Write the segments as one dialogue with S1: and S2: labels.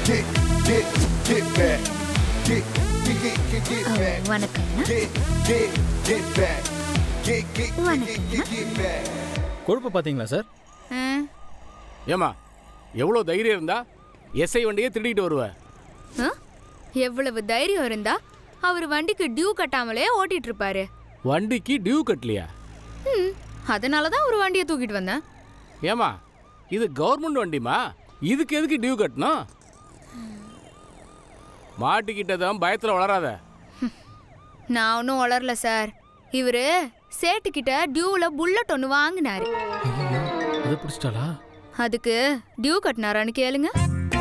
S1: Get, get, get back. Get, get, get, get, get back.
S2: வணக்கம்ண்ணா
S1: Get, get, get back. Get, get, get, get, get, get back.
S3: கொழுப்பு பார்த்தீங்களா sir
S2: ஆ,
S4: ஏமா எவ்வளோ தைரியம் இருந்தா SI வண்டியே திருடிட்டு வருவ
S2: ஆ? எவ்வளவு தைரியம் இருந்தா அவர் வண்டிக்கு டியூ கட்டாமலே ஓட்டிட்டு இருப்பாரு
S4: வண்டிக்கு டியூ கட்டலையா
S2: ம், அதனாலதான் ஒரு வண்டியை தூக்கிட்டு வந்தேன்
S4: ஏமா இது கவர்மெண்ட் வண்டிமா இதுக்கு எதுக்கு டியூ கட்டணும் மாட்டிக்கிட்டதும் பயத்தில் வளராத
S2: நான் ஒன்றும் வளரல சார் இவரு சேட்டுக்கிட்ட டியூவில் புல்லட் ஒன்று வாங்கினாரு
S3: அதை பிடிச்சிட்டாளா
S2: அதுக்கு டியூ கட்டினாரான்னு கேளுங்க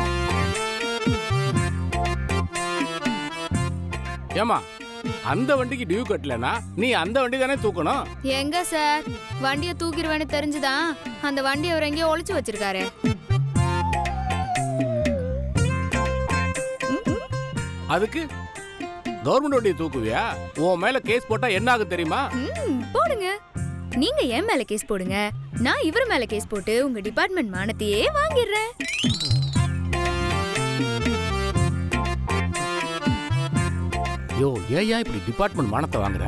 S4: ஏமா அந்த வண்டிக்கு டியூ கட்டலனா நீ அந்த வண்டி தானே தூக்கணும்
S2: எங்க சார் வண்டியை தூக்கிடுவேன்னு தெரிஞ்சுதான் அந்த வண்டியை அவர் எங்கேயோ ஒளிச்சு வச்சிருக்காரு
S4: அதுக்கு கவர்மெண்ட் வண்டியை தூக்குவியா உன் மேல கேஸ் போட்டா என்ன ஆகும் தெரியுமா
S2: ம், போடுங்க நீங்க என் மேல கேஸ் போடுங்க நான் இவர் மேல கேஸ் போட்டு உங்க டிபார்ட்மெண்ட் மானத்தையே வாங்கிடுறேன்
S4: யோ ஏயா இப்படி டிபார்ட்மெண்ட் மானத்தை வாங்குற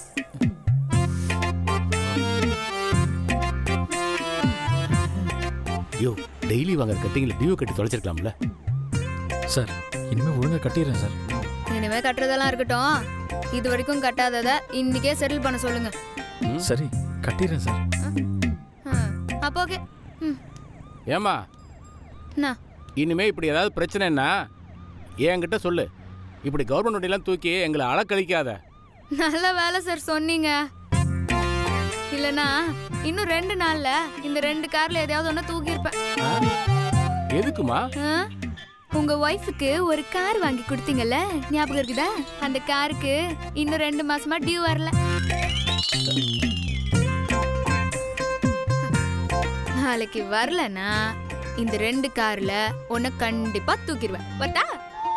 S4: யோ டெய்லி வாங்குற கட்டிங்கில் டியூ கட்டி தொலைச்சிருக்கலாம்ல
S3: சார் இனிமேல் ஒழுங்கா கட்டிடுறேன் சார்
S2: இனிமே கட்டுறதெல்லாம் இருக்கட்டும் இது வரைக்கும் கட்டாதத இன்னைக்கே செட்டில் பண்ண சொல்லுங்க
S3: சரி கட்டிடுறேன் சார்
S2: ஆ, அப்போ ஓகே ம்
S4: ஏமா
S2: என்ன
S4: இனிமே இப்படி ஏதாவது பிரச்சனைன்னா என்கிட்ட சொல்லு இப்படி கவர்மெண்ட் வண்டியெல்லாம் தூக்கி எங்களை அளக்கழிக்காத
S2: நல்ல வேலை சார் சொன்னீங்க இல்லனா இன்னும் ரெண்டு நாள்ல இந்த ரெண்டு கார்ல எதையாவது ஒண்ணு தூக்கியிருப்பேன்
S4: ஆ? எதுக்குமா
S2: ஆ? உங்க ஒய்ஃபுக்கு ஒரு கார் வாங்கி கொடுத்தீங்கல்ல ஞாபகம் இருக்குதா அந்த காருக்கு இன்னும் ரெண்டு மாசமா டியூ வரல நாளைக்கு வரலனா இந்த ரெண்டு கார்ல உன்னை கண்டிப்பா தூக்கிடுவேன் பார்த்தா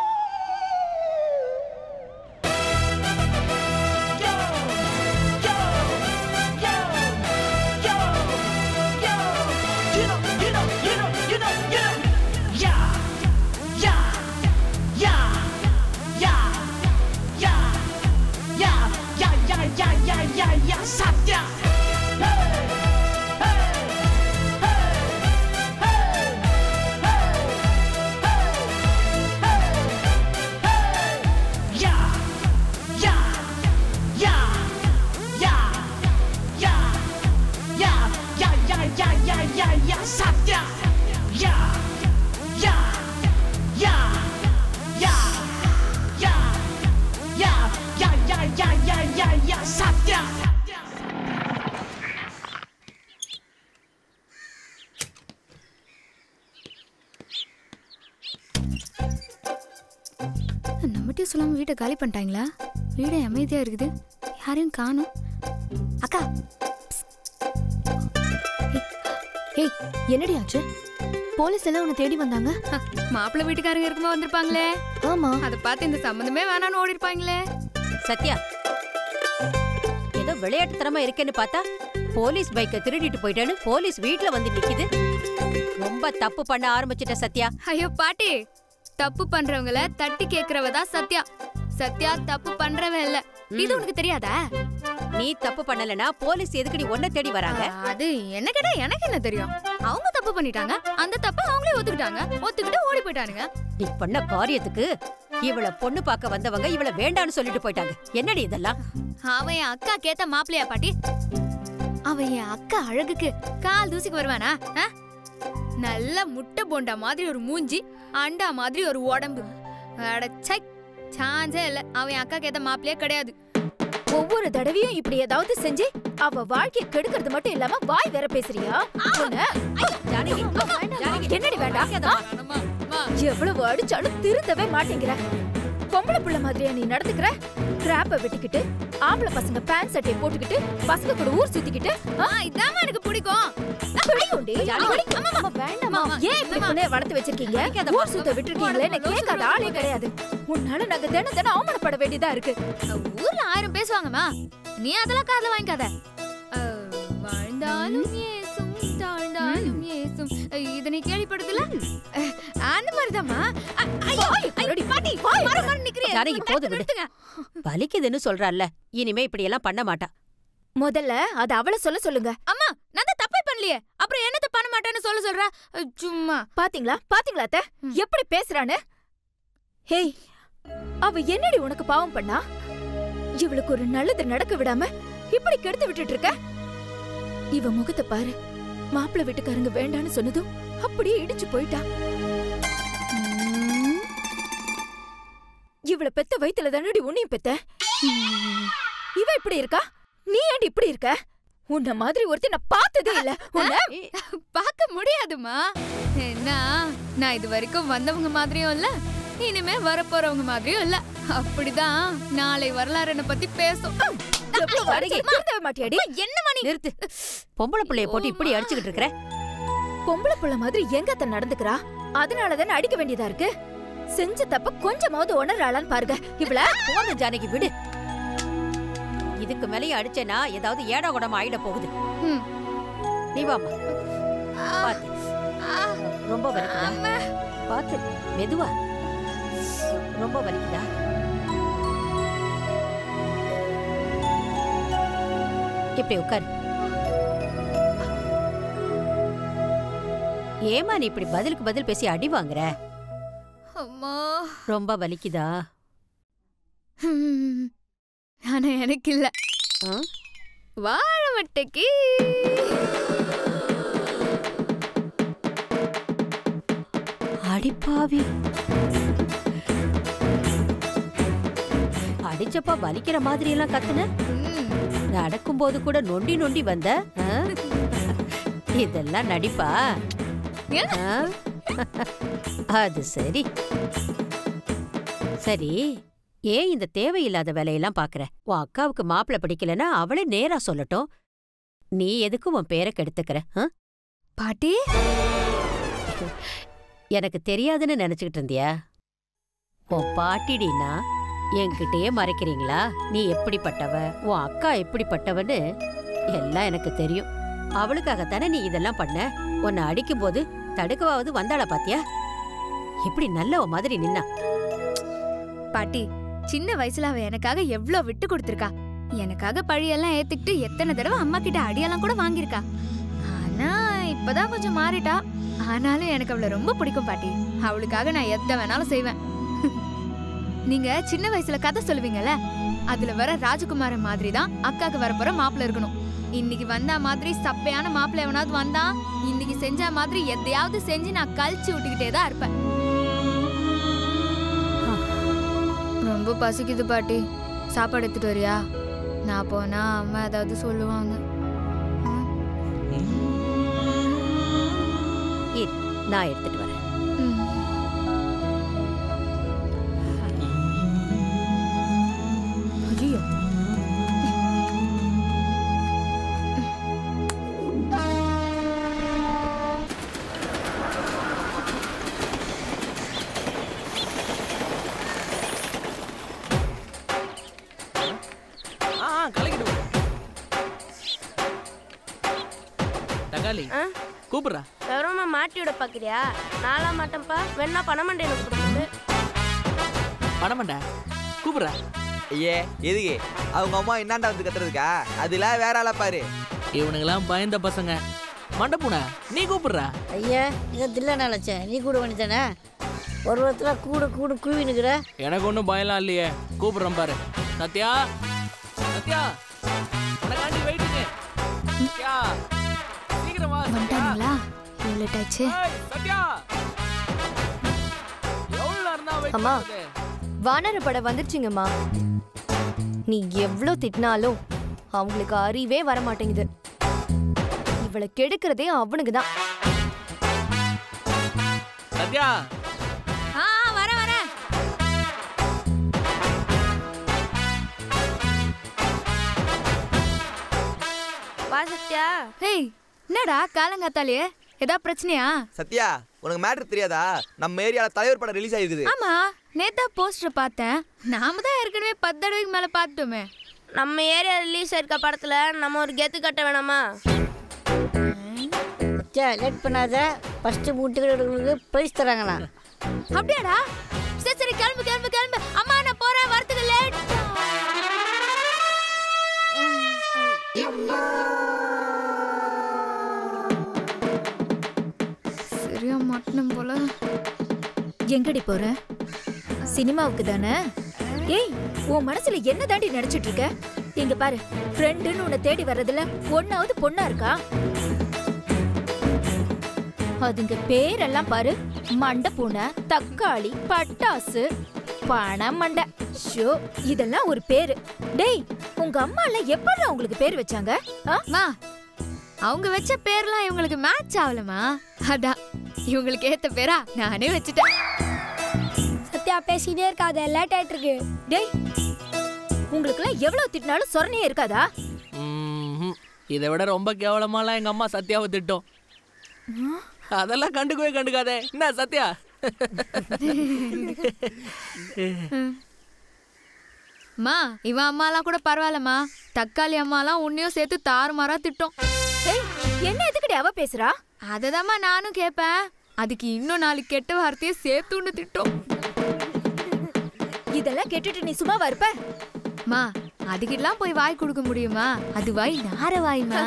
S2: நம்மகிட்டயும் சொல்லாம வீட்டை காலி பண்ணிட்டாங்களா வீடே அமைதியா இருக்குது யாரையும் காணும் அக்கா
S5: ஏய் என்னடி ஆச்சு போலீஸ் எல்லாம் உன்னை தேடி வந்தாங்க
S2: மாப்பிள்ளை வீட்டுக்காரங்க இருக்குமா வந்திருப்பாங்களே
S5: ஆமா
S2: அதை பார்த்து இந்த சம்மந்தமே வேணாம்னு ஓடி இருப்பாங்களே
S6: சத்யா ஏதோ விளையாட்டுத்தனமா இருக்கேன்னு பார்த்தா போலீஸ் பைக்கை திருடிட்டு போயிட்டேன்னு போலீஸ் வீட்ல வந்து நிக்குது ரொம்ப தப்பு பண்ண ஆரம்பிச்சிட்ட சத்யா
S2: ஐயோ பாட்டி தப்பு பண்றவங்கள தட்டி கேக்குறவ தான் சத்யா சத்யா தப்பு பண்றவன் இல்ல இது உனக்கு தெரியாதா
S6: நீ தப்பு பண்ணலனா போலீஸ் எதுக்கு நீ ஒன்ன தேடி வராங்க
S2: அது என்ன கேட்டா எனக்கு என்ன தெரியும் அவங்க தப்பு பண்ணிட்டாங்க அந்த தப்ப அவங்களே ஒத்துக்கிட்டாங்க ஒத்துக்கிட்டு ஓடி போயிட்டானுங்க
S6: நீ பண்ண காரியத்துக்கு இவள பொண்ணு பார்க்க வந்தவங்க இவள வேண்டான்னு சொல்லிட்டு போயிட்டாங்க என்னடி இதெல்லாம்
S2: அவன் என் அக்கா கேத்த மாப்பிளையா பாட்டி அவன் என் அக்கா அழகுக்கு கால் தூசிக்கு வருவானா ஆ? நல்ல முட்டை போண்டா மாதிரி ஒரு மூஞ்சி அண்டா மாதிரி ஒரு உடம்பு அடச்சை சான்ஸே இல்ல அவன் என் அக்கா கேத்த மாப்பிளையே கிடையாது
S5: ஒவ்வொரு தடவையும் இப்படி ஏதாவது செஞ்சு அவ வாழ்க்கைய கெடுக்கிறது மட்டும் இல்லாம வாய் வேற பேசுறியா உன்னை-
S6: ஜானகி, ஜானகி,
S5: என்னடி வேண்டாம் ஆ? எவ்வளவு அடிச்சாலும் திருந்தவே மாட்டேங்கிற பொம்பளை புள்ள மாதிரியா நீ நடந்துக்கிற கிராப்ப வெட்டிக்கிட்டு ஆம்பளை பசங்க பேண்ட் சட்டையை போட்டுக்கிட்டு பசங்க கூட ஊர் சுத்திக்கிட்டு
S2: ஆ, இதாம்மா எனக்கு பிடிக்கும்
S5: பிடிக்கும்டி. அம்மா, வேண்டாம்மா. ஏன் இப்படி புள்ளைய வளர்த்து வச்சிருக்கீங்க ஊர் சுத்த விட்டுருக்கீங்களே எனக்கு கேட்காத ஆளே கிடையாது உன்னால நாங்க தினம் தினம் அவமானப்பட வேண்டியதா இருக்கு
S2: ஊர்ல ஆயிரம் பேசுவாங்கம்மா நீ அதெல்லாம் காதுல வாங்கிக்காத அஹ், வாழ்ந்தாலும் ஏசும் தாழ்ந்தாலும் ஏசும் அஹ், இதை நீ கேள்விப்படுத்தல அஹ், அந்த மாதிரிதாம்மா அ- ஐயோ, ஐயோ, பாட்டி மரம் மரம் நிக்கிறீங்க
S6: ஜானகி போதும் விடு வலிக்குதுன்னு சொல்றாள்ல இனிமே இப்படி எல்லாம் பண்ண மாட்டா
S5: முதல்ல அது அவளை சொல்ல சொல்லுங்க
S2: அம்மா நான் தான் தப்பே பண்ணலையே அப்புறம் என்னத்த பண்ண மாட்டேன்னு சொல்ல சொல்றா அ, சும்மா
S5: பாத்தீங்களா பாத்தீங்களா அத்தை
S2: ம்.
S5: எப்படி பேசுறான்னு ஹேய் அவ என்னடி உனக்கு பாவம் பண்ணா இவளுக்கு ஒரு நல்லது நடக்க விடாம இப்படி கெடுத்து விட்டுட்டு இருக்க இவ முகத்தை பாரு மாப்பிள்ளை வீட்டுக்காரங்க வேண்டான்னு சொன்னதும் அப்படியே இடிச்சு போயிட்டா ம். இவள பெத்த வயித்துல தானடி உன்னையும் பெத்த இவ இப்படி இருக்கா நீ ஏன்டி இப்படி இருக்க உன்ன மாதிரி ஒருத்தி நான் பார்த்ததே இல்ல உன்ன
S2: பார்க்க முடியாதுமா என்ன நான் இது வரைக்கும் வந்தவங்க மாதிரியும் இல்ல இனிமே வரப்போறவங்க மாதிரியும் இல்ல அப்படிதான் நாளை வரலாறு என்ன பத்தி பேசும்
S5: எவ்வளவு
S6: ஜானகி.
S5: வருஷம் திருந்தவே மாட்டியாடி
S2: என்னமா நீ
S6: நிறுத்து பொம்பளை புள்ளைய போட்டு இப்படி அடிச்சுக்கிட்டு இருக்கிற
S5: பொம்பளை புள்ள மாதிரி எங்க அத்தை நடந்துக்கிறா அதனாலதானே அடிக்க வேண்டியதா இருக்கு செஞ்ச தப்ப கொஞ்சமாவது உணர்றாளான்னு பாருங்க இவள
S6: போதும் ஜானகி விடு இதுக்கு மேலேயே அடிச்சேனா ஏதாவது ஏடா குடம் ஆயிட போகுது
S2: ம்.
S6: நீ வாமா பாத்து ரொம்ப வலிக்குதா பாத்து மெதுவா ரொம்ப வலிக்குதா இப்படி உட்காரு ஏமா நீ இப்படி பதிலுக்கு பதில் பேசி அடி வாங்குற
S2: அம்மா
S6: ரொம்ப வலிக்குதா
S2: ஹம். ஆனா எனக்கு இல்ல
S6: ஆ?
S2: வாழை மட்டைக்கு
S6: அடிப்பாவி அடிச்சப்பா வலிக்கிற மாதிரி எல்லாம் கத்துன
S2: ம்.
S6: நடக்கும்போது கூட நொண்டி நொண்டி வந்த ஆ? இதெல்லாம் நடிப்பா
S2: ஏன்?
S6: ஆ? அது சரி சரி ஏன் இந்த தேவையில்லாத வேலையெல்லாம் பாக்குற உன் அக்காவுக்கு மாப்பிள்ளை பிடிக்கலன்னா அவளே நேரா சொல்லட்டும் நீ எதுக்கு உன் பேரை கெடுத்துக்கிற ஆ?
S2: பாட்டி
S6: எனக்கு தெரியாதுன்னு நினைச்சுக்கிட்டு இருந்தியா உன் பாட்டிடின்னா என்கிட்டயே மறைக்கிறீங்களா நீ எப்படிப்பட்டவ உன் அக்கா எப்படிப்பட்டவன்னு எல்லாம் எனக்கு தெரியும் அவளுக்காகத்தானே நீ இதெல்லாம் பண்ண உன்னை அடிக்கும்போது தடுக்கவாவது வந்தாளா பாத்தியா இப்படி நல்லவ மாதிரி நின்னா
S2: பாட்டி சின்ன வயசுல அவ எனக்காக எவ்ளோ விட்டு கொடுத்திருக்கா எனக்காக பழியெல்லாம் ஏத்துக்கிட்டு எத்தனை தடவை அம்மா கிட்ட அடியெல்லாம் கூட வாங்கியிருக்கா ஆனா இப்பதான் கொஞ்சம் மாறிட்டா ஆனாலும் எனக்கு அவளை ரொம்ப பிடிக்கும் பாட்டி அவளுக்காக நான் எத்த வேணாலும் செய்வேன் நீங்க சின்ன வயசுல கதை சொல்லுவீங்கல்ல அதுல வர ராஜகுமார மாதிரி தான் அக்காக்கு வரப்போற மாப்பிள்ள இருக்கணும் இன்னைக்கு வந்தா மாதிரி சப்பையான மாப்பிள்ள எவனாவது வந்தா இன்னைக்கு செஞ்ச மாதிரி எதையாவது செஞ்சு நான் கழிச்சு விட்டுக்கிட்டே தான் இருப்பேன் ரொம்ப பசிக்குது பாட்டி சாப்பாடு எடுத்துட்டு வரியா நான் போனா அம்மா ஏதாவது சொல்லுவாங்க
S6: இரு, நான் எடுத்துட்டு வரேன்
S2: ம். ஐயோ
S7: ஆ ஆ, கலக்கிடு தக்காளி
S8: ஆ?
S7: கூப்பிடுறா
S8: விவரமா மாட்டி விட பாக்குறியா நாளா மாட்டேன்ப்பா வேணா பணமண்டை எனக்கு கொடுத்துட்டு
S7: பணமண்டா கூப்பிடுறா
S9: ஐயே எதுக்கு அவங்க அம்மா என்னாண்டா வந்து கத்துறதுக்கா அதுல வேற ஆளா பாரு
S7: இவனுங்கெல்லாம் பயந்த பசங்க மண்டபுனா நீ கூப்பிடுறா
S10: ஐயா இதை தில்ல நினச்சேன் நீ கூட பண்ணித்தானே ஒரு ஒருத்தராக கூட கூட குழுவி நிற்கிற
S7: எனக்கு ஒன்றும் பயம்லாம் இல்லையே கூப்பிடுறேன் பாரு சத்யா சத்யா உனக்காண்டி வெயிட்டுங்க சத்யா சீக்கிரம் வா சத்யா
S2: வந்துட்டானுங்களா எவ்வளோ லேட் ஆச்சு
S7: ஏய், சத்யா எவ்வளவு நேரம் தான் வெயிட்
S11: அம்மா.
S7: பண்றது
S11: வானர படம் வந்துருச்சுங்கம்மா நீ எவ்வளோ திட்டினாலும் அவங்களுக்கு அறிவே வர மாட்டேங்குது இவளை கெடுக்கிறதே அவனுக்கு தான்
S7: சத்யா
S2: ஆ ஆ, வரேன் வரேன்
S8: வா சத்யா
S2: ஹேய் என்னடா காலங்காத்தாலே ஏதா பிரச்சனையா
S9: சத்யா உனக்கு மேட்ரு தெரியாதா நம்ம ஏரியால தலைவர் படம் ரிலீஸ் ஆயிருக்குது
S2: ஆமா நேத்தா போஸ்டர் பார்த்தேன் நாம தான் ஏற்கனவே பத்து தடவைக்கு மேல பார்த்துட்டோமே
S8: நம்ம ஏரியா ரிலீஸ் ஆயிருக்க படத்துல நம்ம ஒரு கெத்து கட்ட வேணாமா
S10: சே லேட் பண்ணாத ஃபஸ்ட்டு மூணு டிக்கெட் எடுக்கிறவங்களுக்கு ப்ரைஸ் தராங்கண்ணா
S2: அப்படியாடா சரி சரி கிளம்பு கிளம்பு கிளம்பு அம்மா நான் போறேன் வரதுக்கு லேட் சரியா மாட்டணும் போல
S5: எங்கடி போற சினிமாவுக்கு தானே ஏய் உன் மனசுல என்ன தாண்டி நினைச்சிட்டு இருக்க இங்க பாரு ஃப்ரெண்டுன்னு உன்னை தேடி வர்றதுல ஒன்னாவது பொண்ணா இருக்கா அதுங்க பேரெல்லாம் பாரு மண்டை பூனை தக்காளி பட்டாசு பணம் மண்டை ஷோ இதெல்லாம் ஒரு பேரு டேய் உங்க அம்மா எல்லாம் எப்படி உங்களுக்கு பேர் வச்சாங்க ஆ?
S2: மா அவங்க வச்ச பேர்லாம் இவங்களுக்கு மேட்ச் ஆகலமா அதான் இவங்களுக்கு ஏத்த பேரா நானே வச்சுட்டேன்
S10: சத்யா பேசிட்டே இருக்காத லேட் ஆயிட்டு இருக்கு
S5: டேய் உங்களுக்குலாம் எவ்வளவு திட்டினாலும் சொரணையே இருக்காதா
S7: ம்ஹும். இதை விட ரொம்ப கேவலமாலாம் எங்க அம்மா சத்யாவை திட்டம் அதெல்லாம் கண்டுக்கவே கண்டுக்காதே என்ன சத்யா
S2: மா இவன் அம்மாலாம் கூட பரவாயில்லம்மா தக்காளி அம்மாலாம் உன்னையும் சேர்த்து தாறுமாறா திட்டம்
S5: ஏய் என்ன எதுக்குடி அவ பேசுறா
S2: அததாம்மா நானும் கேட்பேன் அதுக்கு இன்னும் நாலு கெட்ட வார்த்தையை சேர்த்து ஒன்று திட்டம்
S5: இதெல்லாம் கேட்டுட்டு நீ சும்மாவா இருப்ப
S2: மா அதுக்கெல்லாம் போய் வாய் கொடுக்க முடியுமா அது வாய் நார வாய்மா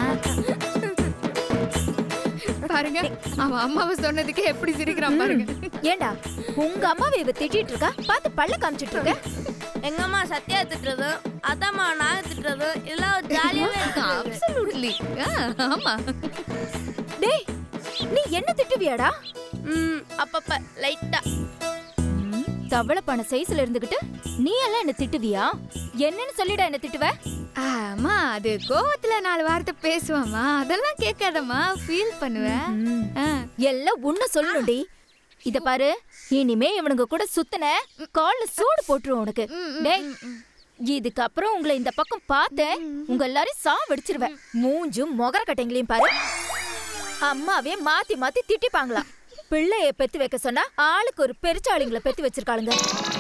S2: பாருங்க அவன் அம்மாவை சொன்னதுக்கு எப்படி சிரிக்கிறான் பாருங்க
S5: ஏண்டா உங்க அம்மாவை இவ திட்டிட்டு இருக்கா பார்த்து பல்ல காமிச்சிட்டு இருக்க
S8: எங்க அம்மா சத்யா திட்டுறதும் அத்தாம்மா நாங்க திட்டுறதும் இதெல்லாம் ஒரு ஜாலியாவே இருக்கு
S2: Absolutely. ஆ, ஆமா
S5: டேய் நீ என்ன திட்டுவியாடா
S8: ம் அப்பப்ப லைட்டா
S5: தவளை பண சைஸ்ல இருந்துகிட்டு நீ எல்லாம் என்ன திட்டுவியா என்னன்னு சொல்லிடா என்ன திட்டுவ
S2: ஆமா அது கோவத்துல நாலு வார்த்தை பேசுவாமா அதெல்லாம் கேட்காதம்மா ஃபீல் பண்ணுவேன் ஆ.
S5: எல்லாம் உன்ன சொல்லணும்டி இத பாரு இனிமே இவனுங்க கூட சுத்தன கால்ல சூடு போட்டுரும் உனக்கு டேய் இதுக்கப்புறம் உங்களை இந்த பக்கம் பார்த்தேன் உங்க எல்லாரையும் சா வெடிச்சிருவேன் மூஞ்சும் மொகர கட்டைங்களையும் பாரு அம்மாவே மாத்தி மாத்தி திட்டிப்பாங்களாம் பிள்ளைய பெத்து வைக்க சொன்னா ஆளுக்கு ஒரு பெருச்சாளிங்களை பெத்து வச்சிருக்காளுங்க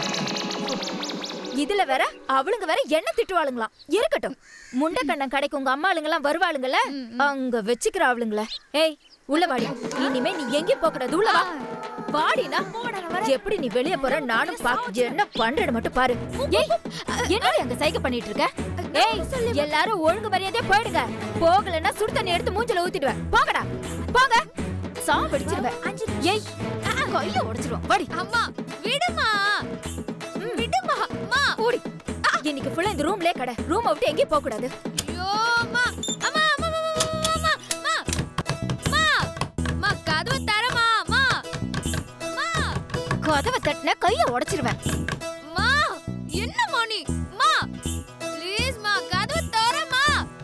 S5: இதுல வேற அவளுங்க வேற என்ன திட்டுவாளுங்களாம் இருக்கட்டும் முண்டக்கண்ணன் கடைக்கு உங்க அம்மாளுங்கெல்லாம் வருவாளுங்கல்ல அங்க வச்சுக்கிற அவளுங்கள ஏய் உள்ள வாடி இனிமே நீ எங்கேயும் போக்கூடாது உள்ள வா வாடினா எப்படி நீ வெளிய போற நானும் பாக்க என்ன பண்றேன்னு மட்டும் பாரு ஏய் என்னடி அங்க சைக்க பண்ணிட்டு இருக்க ஏய் எல்லாரும் ஒழுங்கு மரியாதையா போயிடுங்க போகலன்னா சுடு தண்ணி எடுத்து மூஞ்சில ஊத்திடுவேன் போங்கடா போங்க சா வெடிச்சிருவேன் ஏய் கைய உடைச்சிருவேன் வாடி
S2: அம்மா விடுமா விடுமா அம்மா
S5: ஓடி இன்னைக்கு ஃபுல்லா இந்த ரூம்லயே கடை ரூம் விட்டு எங்கேயும் போக கூடாது
S2: ஐயோ அம்மா அம்மா அம்மா அம்மா அம்மா அம்மா அம்மா அம்மா கதவை தரமா அம்மா அம்மா
S5: கதவை தட்டின கைய உடைச்சிருவேன்
S2: அம்மா என்னம்மா நீ அம்மா ப்ளீஸ் மா கதவை தரமா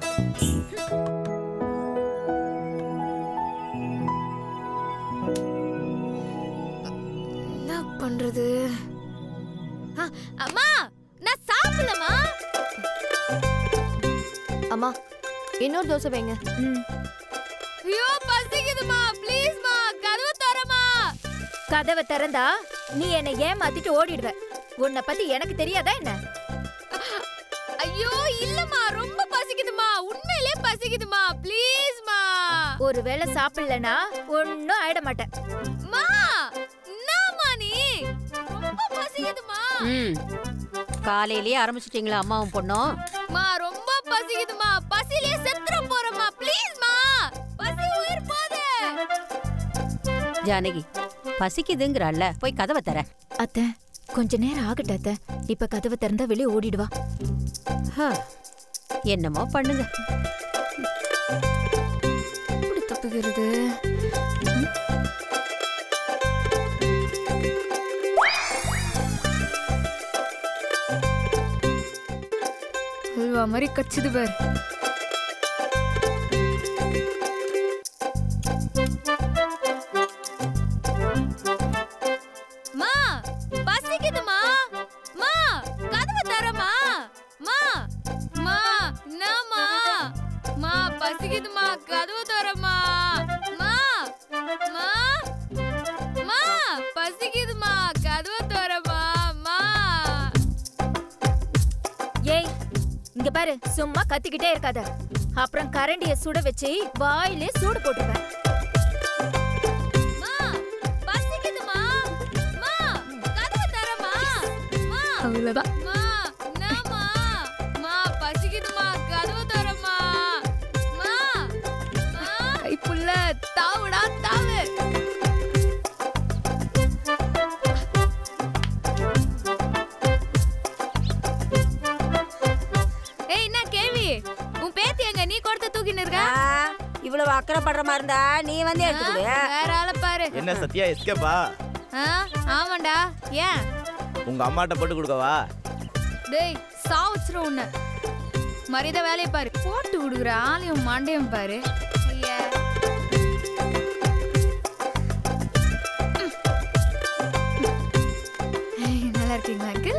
S2: என்ன பண்றது ஆ, அம்மா நான் சாப்பிடலமா
S11: அம்மா இன்னொரு தோசை வைங்க
S2: ஐயோ பசிக்குதுமா ப்ளீஸ்மா கதவை தரமா
S5: கதவை திறந்தா நீ என்னை ஏமாத்திட்டு ஓடிடுவ உன்னை பத்தி எனக்கு தெரியாதா என்ன
S2: ஐயோ இல்லம்மா ரொம்ப பசிக்குதுமா உண்மையிலே பசிக்குதுமா ப்ளீஸ்மா
S5: ஒருவேளை சாப்பிடலனா ஒன்னும் ஆயிட மாட்டேன்
S2: மா என்னம்மா நீ ரொம்ப பசிக்குதுமா
S6: ம் காலையிலேயே ஆரம்பிச்சிட்டீங்களா அம்மாவும் பொண்ணும்
S2: மா ரொம்ப பசிக்குதுமா பசியிலே செத்துற போறேம்மா ப்ளீஸ்மா பசி உயிர் போதே
S6: ஜானகி பசிக்குதுங்கிறாள்ல போய் கதவை தர
S5: அத்தை கொஞ்ச நேரம் ஆகட்டும் அத்தை இப்ப கதவை திறந்தா வெளியே ஓடிடுவா
S6: ஹ, என்னமோ பண்ணுங்க
S2: எப்படி தப்புகிறது அல்வா மாதிரி கச்சுது பார் மா பசிக்குதுமா மா கதவை தரமா மா மா என்னம்மா மா பசிக்குதுமா கதவு தரமா மா மா மா பசிக்குதுமா கதவு தரமா மா
S5: ஏய் இங்க பாரு சும்மா கத்திக்கிட்டே இருக்காத அப்புறம் கரண்டிய சுட வச்சு வாயிலே சூடு போட்டுருவேன்
S2: மா பசிக்குதுமா
S5: அவ்வளவுதான்
S2: மா என்னம்மா மா பசிக்குதுமா கதவு தரமா மா மா
S5: கைப்புள்ள தாவுடா தாவு
S2: ஏய் என்ன கேள்வி உன் பேத்தி எங்க நீ கொடுத்த தூக்கின்னு இருக்க
S10: இவ்வளவு அக்கறைப்படுற மாதிரி இருந்தா நீ வந்து எடுத்துக்கொடு
S2: வேற ஆள பாரு
S9: என்ன சத்யா எஸ்கேப்பா
S2: ஆ, ஆமாண்டா ஏன்
S9: உங்க அம்மாட்ட போட்டு கொடுக்கவா
S2: டேய் சாவச்சிரும் உன்னை மரியாதை வேலையை பாரு போட்டு விடுக்குற ஆளையும் மண்டையும் பாரு ஐயா ஏய், நல்லா இருக்கீங்களா அங்கிள்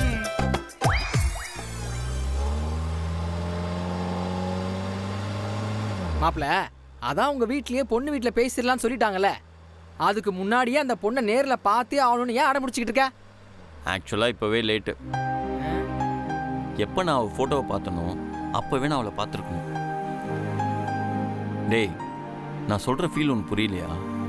S12: மாப்பிள அதான் உங்க வீட்லயே பொண்ணு வீட்ல பேசிடலாம்னு சொல்லிட்டாங்கல்ல அதுக்கு முன்னாடியே அந்த பொண்ணை நேர்ல பார்த்தே ஆகணும்னு ஏன் அடம் பிடிச்சிக்கிட்டு இருக்க
S13: ஆக்சுவலாக இப்போவே லேட்டு எப்போ நான் அவள் ஃபோட்டோவை பார்த்தனோ அப்போவே நான் அவளை பார்த்துருக்கணும் டேய் நான் சொல்கிற ஃபீல் ஒன்று புரியலையா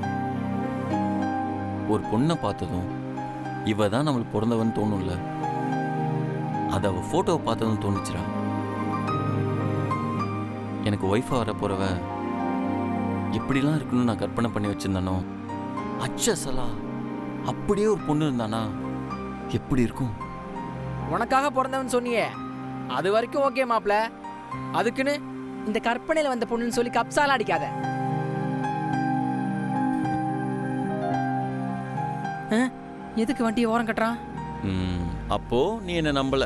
S13: ஒரு பொண்ணை பார்த்ததும் இவ தான் நம்மளுக்கு பிறந்தவன் தோணும்ல அது அவள் ஃபோட்டோவை பார்த்ததும் தோணுச்சுடா எனக்கு ஒய்ஃபாக வர போகிறவ எப்படிலாம் இருக்கணும்னு நான் கற்பனை பண்ணி வச்சிருந்தேனோ அச்சசலா அப்படியே ஒரு பொண்ணு இருந்தானா எப்படி இருக்கும்
S12: உனக்காக பிறந்தவன் சொன்னியே அது வரைக்கும் ஓகே மாப்பிள அதுக்குன்னு இந்த கற்பனையில வந்த பொண்ணுன்னு சொல்லி கப்சாலாம் அடிக்காத ஆ? எதுக்கு வண்டியை ஓரம் கட்டுறான்
S13: ம், அப்போ நீ என்ன நம்பல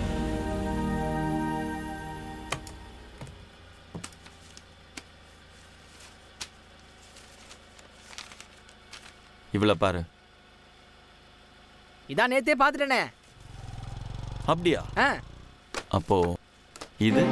S13: இவளை பாரு
S12: இதான் நேத்தே பார்த்துட்டேனே
S13: அப்படியா
S12: ஆ
S13: அப்போ இது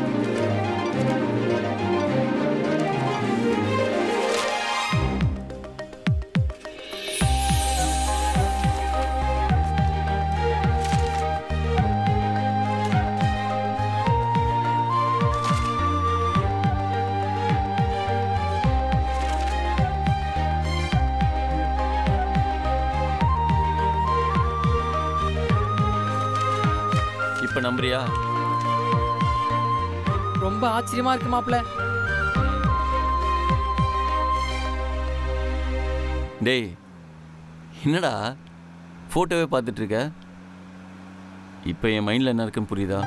S13: இப்ப நம்புறியா
S12: ரொம்ப ஆச்சரியமா இருக்கு மாப்பிள
S13: டேய் என்னடா ஃபோட்டோவே பார்த்துட்டு இருக்க இப்போ என் மைண்டில் என்ன இருக்குன்னு புரியுதா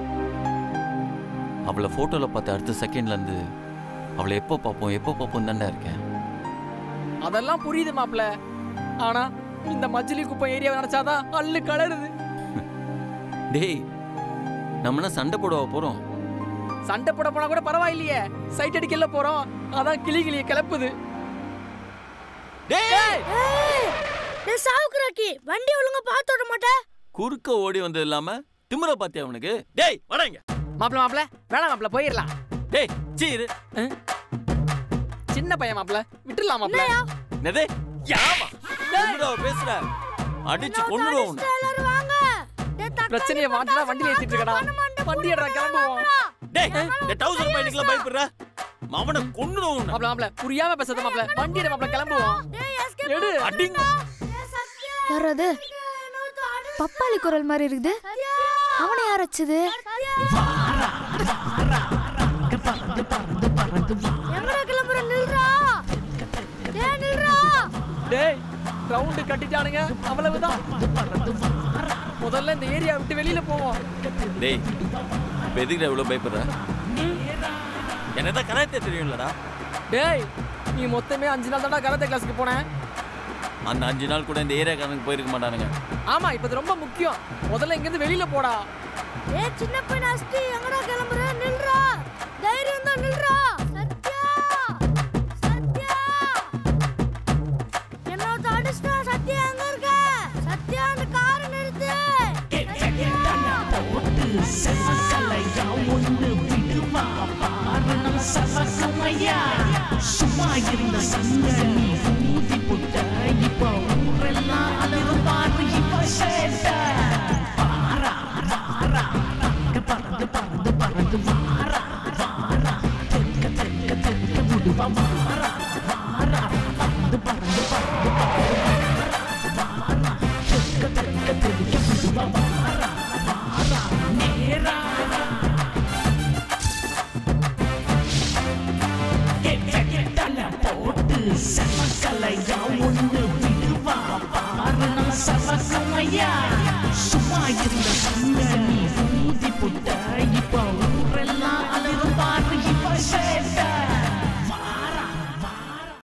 S13: அவளை ஃபோட்டோவில் பார்த்த அடுத்த செகண்ட்லேருந்து அவளை எப்போ பார்ப்போம் எப்போ பார்ப்போம் தான்டா இருக்கேன்
S12: அதெல்லாம் புரியுது மாப்பிள ஆனா இந்த மஜ்லி குப்பம் ஏரியாவை நினைச்சாதான் அள்ளு கலருது
S13: டேய் நம்ம என்ன சண்டை போடவா போகிறோம்
S12: சண்டை போட போனா கூட பரவாயில்லையே சைட் அடிக்கல போறோம் அதான் கிளி கிளிய கிளப்புது டேய்
S10: டேய் சாவுக்குறாக்கி வண்டி ஒழுங்கா பார்த்து விட மாட்டேன்
S13: குறுக்க ஓடி வந்தது இல்லாமல் திமிர பார்த்தியா அவனுக்கு டேய் வடங்க
S12: மாப்பிள மாப்பிள வேணாம் மாப்பிள போயிடலாம்
S13: டேய் சீரு
S12: சின்ன பையன் மாப்பிள விட்டுடலாம் மாப்பிள
S13: என்னது யாமா என்னடா பேசுற அடிச்சு கொன்னுடுவோம் உன்னை.
S10: எல்லாரும் வாங்க
S12: பிரச்சனையை மாட்டினா வண்டியில ஏத்திட்டு இருக்கடா வண்டி எடுறா கிளம்புவோம்
S13: டேய் இந்த டவுசர் பையனுக்குலாம் பயப்படுற அவனை கொன்னுடுவோம் உன்னை.
S12: மாப்பிள மாப்பிள புரியாம பேசாத மாப்பிள வண்டி எடு மாப்பிள கிளம்புவோம் எடு
S13: அடிங்க
S2: யார் அது பப்பாளி குரல் மாதிரி இருக்குது அவனை யார் வச்சது
S10: எங்கடா கிளம்புற நில்றா டேய் நில்றா
S12: டேய் ரவுண்டு கட்டிட்டானுங்க அவ்வளவுதான் முதல்ல இந்த ஏரியா விட்டு வெளியில போவோம்
S13: டேய் இப்போ எதுக்குடா இவ்வளோ பயப்படுற எனக்கு தான் கராத்தே தெரியும்லடா
S12: டேய் நீ மொத்தமே அஞ்சு நாள் தான்டா கராத்தே கிளாஸுக்கு போனேன்
S13: அந்த அஞ்சு நாள் கூட இந்த ஏரியாக்காரனுக்கு போயிருக்க மாட்டானுங்க
S12: ஆமா இப்ப இது ரொம்ப முக்கியம் முதல்ல இங்க இருந்து வெளியில போடா
S10: ஏய் சின்ன பையன் அஸ்தி எங்கடா கிளம்புற நில்றா தைரியம் தான் நில்றா சத்யா சத்யா என்னோட அடிச்சிட்டா சத்யா எங்க இருக்க சத்யா அந்த காரை நிறுத்து
S14: சும்மா இருந்த சங்கனி ஊதி புட்ட இப்ப ஊரெல்லாம் அலறு பாரு இப்ப சேட்ட பாரா வாரா பறந்து பறந்து பறந்து வாரா வாரா ஒண்ணு விடுவா பாரு நம்ம சபசமையா சும்மா இருந்த சுந்தரி